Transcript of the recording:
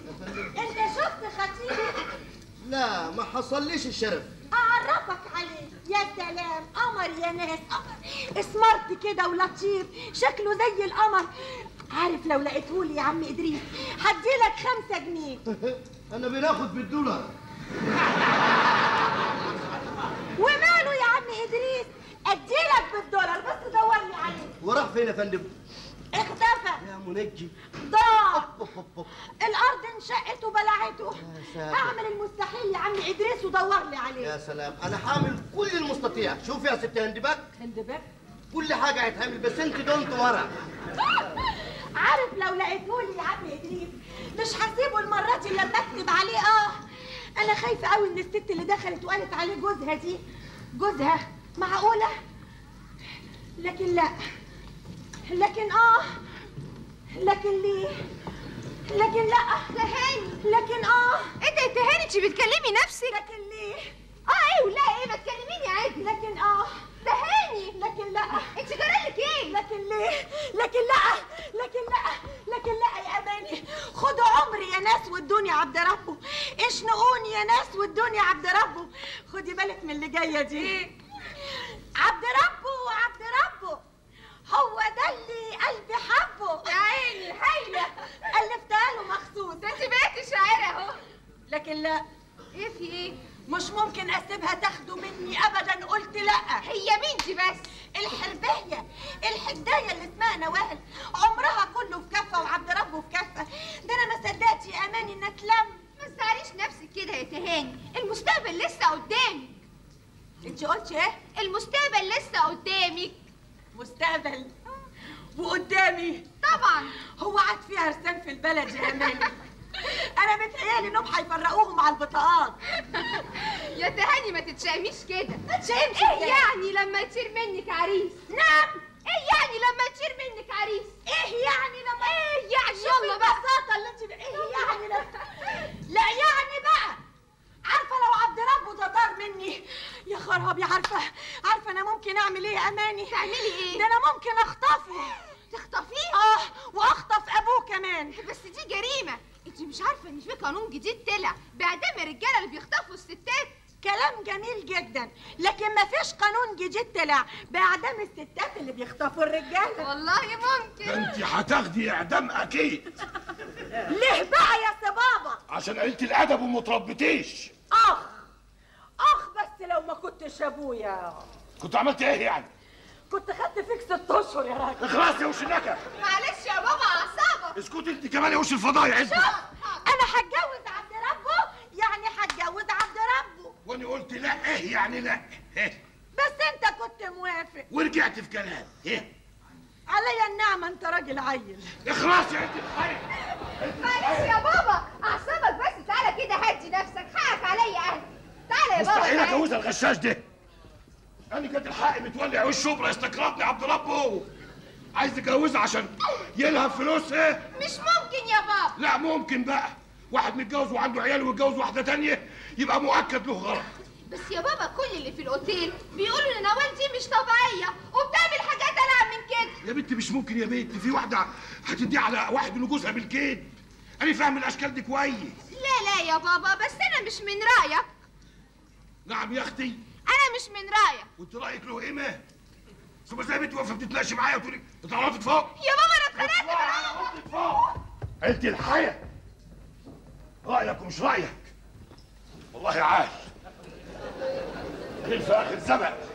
انت شفت خطيبي لا ما حصليش الشرف اعرفك عليه يا سلام قمر يا ناس قمر سمارت كده ولطيف شكله زي القمر عارف لو لقيتهولي يا عم ادريس هديلك خمسة جنيه انا بناخد بالدولار وماله يا عم ادريس اديلك بالدولار بس دور لي عليه وراح فين يا فندم اختفى يا منجي ضاع الارض انشقت وبلعته ساتر. اعمل المستحيل يا عم ادريس ودور لي عليه يا سلام انا حامل كل المستطيع شوف يا ست هندباك هندباك كل حاجه هيتعمل بس انت دونت ورا عارف لو لقيتهولي يا عم ادريس مش هسيبه المره دي لما اكتب عليه اه انا خايفه قوي ان الست اللي دخلت وقالت عليه جوزها دي جوزها معقوله لكن لا لكن اه لكن ليه لكن لا تهاني لكن اه ايه ده يا تهاني انت بتكلمي نفسك لكن ليه اه ايه ولا ايه ما تكلميني عادي لكن اه تهاني لكن لا انت جرالك ايه لكن ليه لكن لا لكن لا لكن لا يا اماني خدوا عمري يا ناس وادوني عبد ربه اشنقوني يا ناس وادوني عبد ربه خدي بالك من اللي جايه دي عبد ربه وعبد ربه هو ده اللي قلبي حبه يا عيني هايله الفتها له مخصوص ده انت بقيتي شاعره اهو لكن لا ايه في ايه مش ممكن اسيبها تاخده مني ابدا قلت لا هي مين دي بس الحربية الحداية اللي اسمها نوال عمرها كله في كفة وعبد ربه في كفة ده انا ما صدقت يا اماني انها تلم ما تزعليش نفسك كده يا تهاني المستقبل لسه قدامك انت قلت ايه المستقبل لسه قدامك مستقبل وقدامي طبعا هو قعد فيها رسام في البلد يا اماني انا متهيألي انهم هيفرقوهم على البطاقات يا تهاني ما تتشائميش كده ما تشيمش ايه إزاي؟ يعني لما يطير منك عريس نعم ايه يعني لما يطير منك عريس ايه يعني لما ايه يعني شوفي يلا بقى البساطة اللي انت ايه يعني لا لا يعني بقى عارفة لو عبد ربه ده طار مني يا خرابي عارفة عارفة انا ممكن اعمل ايه يا اماني تعملي ايه؟ ده انا ممكن اخطفه تخطفيه اه واخطف ابوه كمان بس دي جريمه انت مش عارفه ان في قانون جديد طلع باعدام الرجاله اللي بيخطفوا الستات كلام جميل جدا لكن ما فيش قانون جديد طلع باعدام الستات اللي بيخطفوا الرجاله والله ممكن ده انت هتاخدي اعدام اكيد ليه بقى يا سبابة عشان قلت الادب وما تربيتيش اخ اخ بس لو ما كنتش ابويا كنت عملت ايه يعني كنت خدت فيك ست اشهر يا راجل اخلاص يا وش النكد معلش يا بابا اعصابك اسكتي انت كمان يا وش الفضايح انت انا هتجوز عبد ربه يعني هتجوز عبد ربه وانا قلت لا ايه يعني لا إيه؟ بس انت كنت موافق ورجعت في كلام ايه عليا النعمة انت راجل عيل اخلاص يا انت الحي معلش يا بابا اعصابك بس تعالى كده هدي نفسك حقك عليا اهلي تعالى يا بابا مستحيل تعالى. اتجوز الغشاش ده انا كانت الحق متولع وش شبرا استكرتني عبد ربه عايز تجوزها عشان يلهب فلوسها مش ممكن يا بابا لا ممكن بقى واحد متجوز وعنده عيال ويتجوز واحده تانية يبقى مؤكد له غلط بس يا بابا كل اللي في الاوتيل بيقولوا ان نوال دي مش طبيعيه وبتعمل حاجات العب من كده يا بنت مش ممكن يا بنت في واحده هتدي على واحد من جوزها بالكيد انا فاهم الاشكال دي كويس لا لا يا بابا بس انا مش من رايك نعم يا اختي انا مش من رايك وانت رايك له ايه ما ثم ازاي بنت واقفه بتتناقش معايا وتقولي انت طلعت فوق يا بابا انا اتخانقت اطلعي على معاك اوضتك فوق انت الحياه رايك ومش رايك والله عال جيت في اخر زمن